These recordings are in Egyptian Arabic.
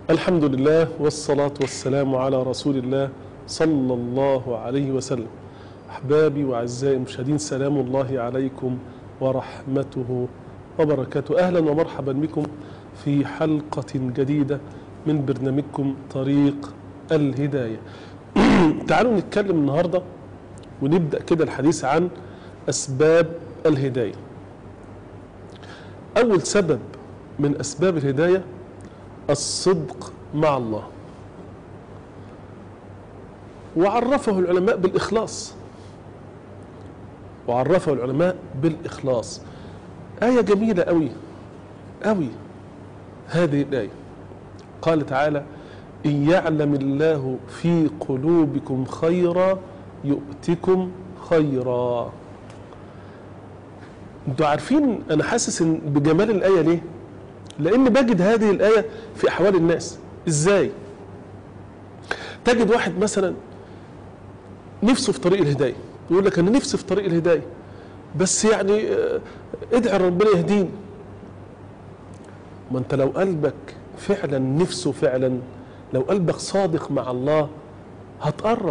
الحمد لله والصلاة والسلام على رسول الله صلى الله عليه وسلم أحبابي وأعزائي المشاهدين سلام الله عليكم ورحمته وبركاته أهلا ومرحبا بكم في حلقة جديدة من برنامجكم طريق الهداية تعالوا نتكلم النهاردة ونبدأ كده الحديث عن أسباب الهداية أول سبب من أسباب الهداية الصدق مع الله وعرفه العلماء بالإخلاص وعرفه العلماء بالإخلاص آية جميلة أوي أوي هذه الآية قال تعالى إن يعلم الله في قلوبكم خيرا يؤتكم خيرا انتوا عارفين انا حاسس ان بجمال الايه ليه لان بجد هذه الايه في احوال الناس ازاي تجد واحد مثلا نفسه في طريق الهدايه يقول لك انا نفسي في طريق الهدايه بس يعني آه، ادعي ربنا يهديني ما انت لو قلبك فعلا نفسه فعلا لو قلبك صادق مع الله هتقرب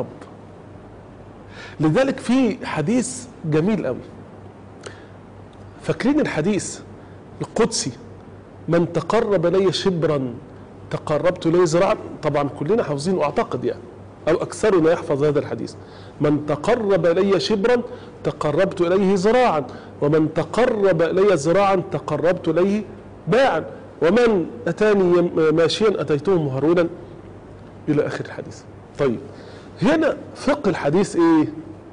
لذلك في حديث جميل قوي فاكرين الحديث القدسي من تقرب الي شبرا تقربت اليه ذراعا طبعا كلنا حافظين اعتقد يعني او اكثرنا يحفظ هذا الحديث من تقرب الي شبرا تقربت اليه ذراعا ومن تقرب الي ذراعا تقربت اليه باعا ومن اتاني يم- ماشيا اتيته مهرولا الى اخر الحديث طيب هنا فقه الحديث ايه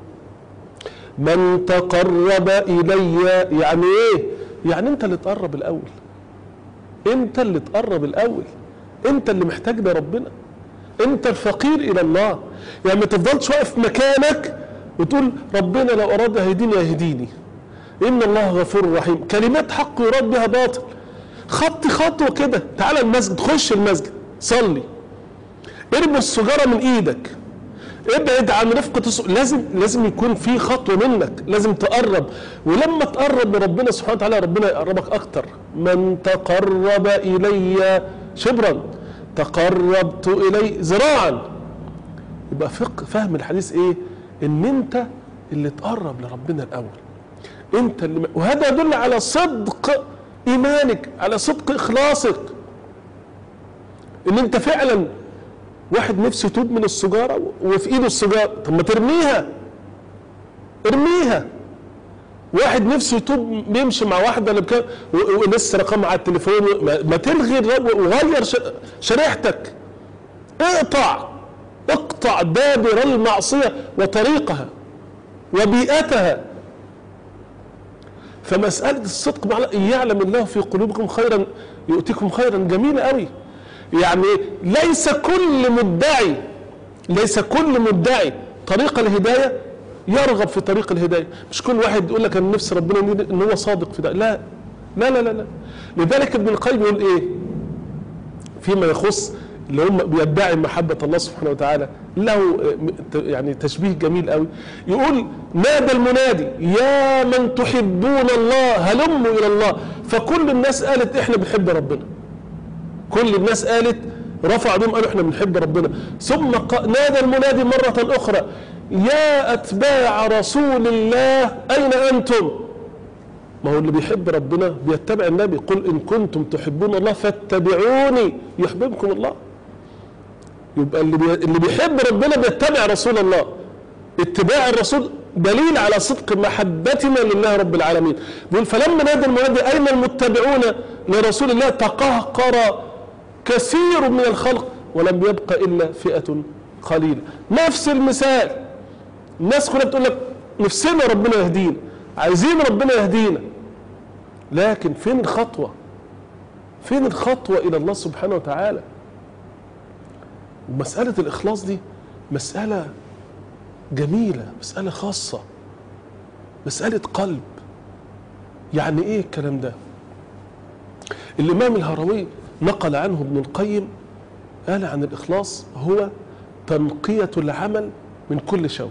من تقرب الي يعني ايه يعني انت اللي تقرب الاول انت اللي تقرب الاول انت اللي محتاج لربنا انت الفقير الى الله يعني ما تفضلش واقف مكانك وتقول ربنا لو اراد يهديني يهديني ان الله غفور رحيم كلمات حق يراد بها باطل خط خطوه كده تعالى المسجد خش المسجد صلي ارمي السجاره من ايدك ابعد عن رفقة السوء لازم لازم يكون في خطوة منك لازم تقرب ولما تقرب من ربنا سبحانه وتعالى ربنا يقربك أكتر من تقرب إلي شبرا تقربت إلي ذراعا يبقى فقه فهم الحديث إيه إن أنت اللي تقرب لربنا الأول أنت اللي وهذا يدل على صدق إيمانك على صدق إخلاصك إن أنت فعلا واحد نفسه يتوب من السجارة وفي ايده السجارة طب ما ترميها ارميها واحد نفسه يتوب بيمشي مع واحدة اللي بكام و- ولسه رقمها على التليفون ما, ما تلغي الر- وغير ش- شريحتك اقطع اقطع دابر المعصية وطريقها وبيئتها فمسألة الصدق مع الله إن يعلم الله في قلوبكم خيرا يؤتيكم خيرا جميلة قوي يعني ليس كل مدعي ليس كل مدعي طريق الهداية يرغب في طريق الهداية مش كل واحد يقول لك أنا نفسي ربنا يهديني ان هو صادق في ده لا لا لا لا, لا. لذلك ابن القيم يقول ايه فيما يخص اللي هم بيدعي محبة الله سبحانه وتعالى له آه، يعني تشبيه جميل قوي يقول نادى المنادي يا من تحبون الله هلموا إلى الله فكل الناس قالت احنا بنحب ربنا كل الناس قالت رفع ايديهم قالوا احنا بنحب ربنا ثم ق- نادى المنادي مرة أخرى يا أتباع رسول الله أين أنتم ما هو اللي بيحب ربنا بيتبع النبي قل إن كنتم تحبون الله فاتبعوني يحببكم الله يبقى اللي بي... اللي بيحب ربنا بيتبع رسول الله اتباع الرسول دليل على صدق محبتنا لله رب العالمين بيقول فلما نادى المنادي اين المتبعون لرسول الله تقهقر كثير من الخلق ولم يبق الا فئه قليله نفس المثال الناس كلها بتقول لك نفسنا ربنا يهدينا عايزين ربنا يهدينا لكن فين الخطوه فين الخطوه الى الله سبحانه وتعالى مساله الاخلاص دي مساله جميلة مسألة خاصة مسألة قلب يعني ايه الكلام ده الامام الهروي نقل عنه ابن القيم قال عن الاخلاص هو تنقية العمل من كل شوك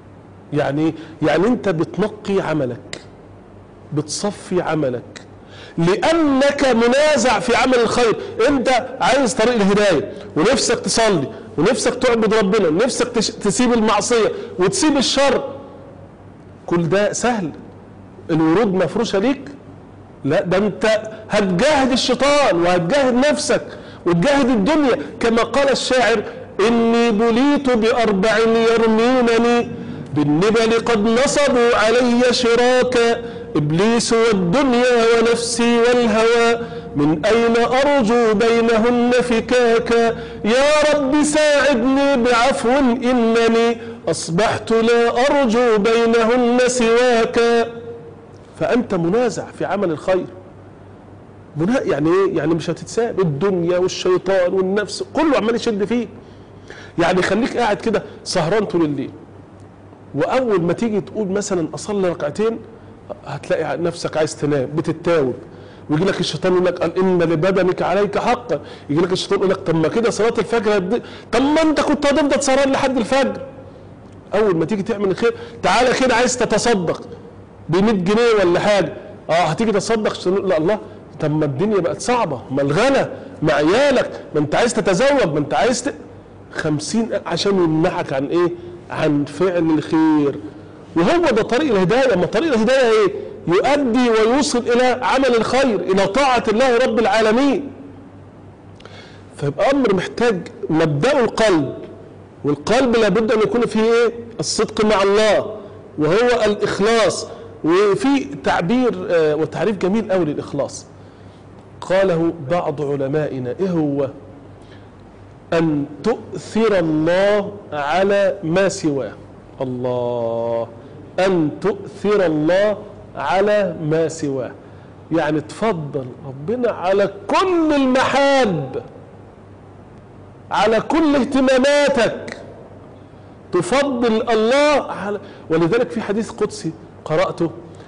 يعني ايه يعني انت بتنقي عملك بتصفي عملك لانك منازع في عمل الخير انت عايز طريق الهدايه ونفسك تصلي ونفسك تعبد ربنا ونفسك تش- تسيب المعصيه وتسيب الشر كل ده سهل الورود مفروشه ليك لا ده انت هتجاهد الشيطان وهتجاهد نفسك وتجاهد الدنيا كما قال الشاعر اني بليت باربع يرمونني بالنبل قد نصبوا علي شراكا ابليس والدنيا ونفسي والهوى من اين ارجو بينهن فكاكا يا رب ساعدني بعفو انني اصبحت لا ارجو بينهن سواك فأنت منازع في عمل الخير منا... يعني ايه؟ يعني مش هتتساب الدنيا والشيطان والنفس كله عمال يشد فيه يعني خليك قاعد كده سهران طول الليل واول ما تيجي تقول مثلا اصلي ركعتين هتلاقي نفسك عايز تنام بتتاوب ويجي لك الشيطان يقول لك قال ان لبدنك عليك حقا يجي لك الشيطان يقول لك طب ما كده صلاه الفجر هتد- طب ما انت كنت هتفضل سهران لحد الفجر اول ما تيجي تعمل الخير تعالى كده عايز تتصدق ب 100 جنيه ولا حاجه اه هتيجي تصدق عشان- لا الله طب ما الدنيا بقت صعبه ما الغلا مع عيالك ما انت عايز تتزوج ما انت عايز ت... خمسين عشان يمنعك عن ايه عن فعل الخير وهو ده طريق الهدايه ما طريق الهدايه ايه يؤدي ويوصل الى عمل الخير الى طاعه الله رب العالمين فيبقى امر محتاج مبدأ القلب والقلب لابد ان يكون فيه ايه الصدق مع الله وهو الاخلاص وفي تعبير آه، وتعريف جميل قوي للاخلاص قاله بعض علمائنا ايه هو ان تؤثر الله على ما سواه الله ان تؤثر الله على ما سواه يعني تفضل ربنا على كل المحاب على كل اهتماماتك تفضل الله على ولذلك في حديث قدسي قرأته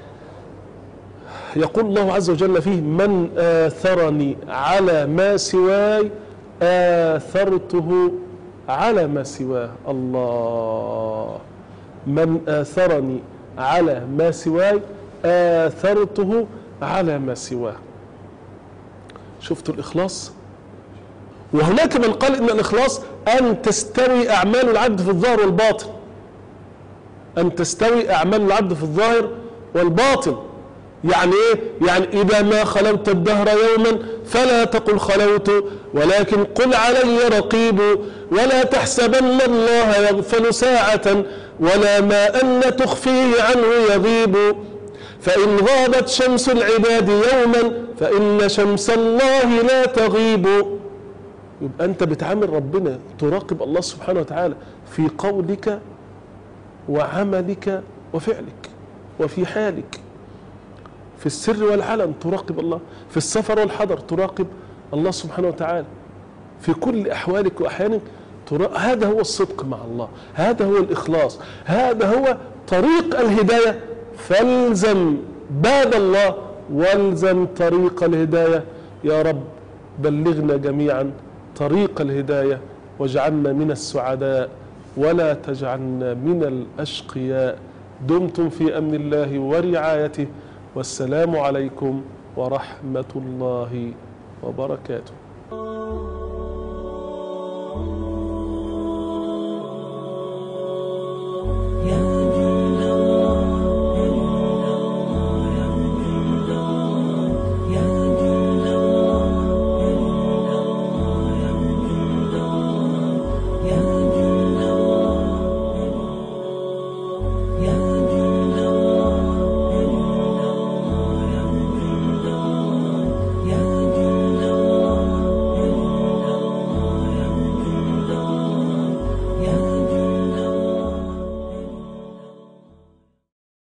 يقول الله عز وجل فيه من آثرني على ما سواي آثرته على ما سواه الله من آثرني على ما سواي آثرته على ما سواه شفتوا الإخلاص وهناك من قال إن الإخلاص أن تستوي أعمال العبد في الظاهر والباطن أن تستوي أعمال العبد في الظاهر والباطن يعني إيه؟ يعني إذا ما خلوت الدهر يوما فلا تقل خلوت ولكن قل علي رقيب ولا تحسبن الله يغفل ساعة ولا ما أن تخفيه عنه يغيب فإن غابت شمس العباد يوما فإن شمس الله لا تغيب يبقى أنت بتعامل ربنا تراقب الله سبحانه وتعالى في قولك وعملك وفعلك وفي حالك في السر والعلن تراقب الله في السفر والحضر تراقب الله سبحانه وتعالى في كل أحوالك وأحيانك ترا... هذا هو الصدق مع الله هذا هو الإخلاص هذا هو طريق الهداية فالزم باب الله والزم طريق الهداية يا رب بلغنا جميعا طريق الهداية واجعلنا من السعداء ولا تجعلنا من الأشقياء دمتم في أمن الله ورعايته والسلام عليكم ورحمة الله وبركاته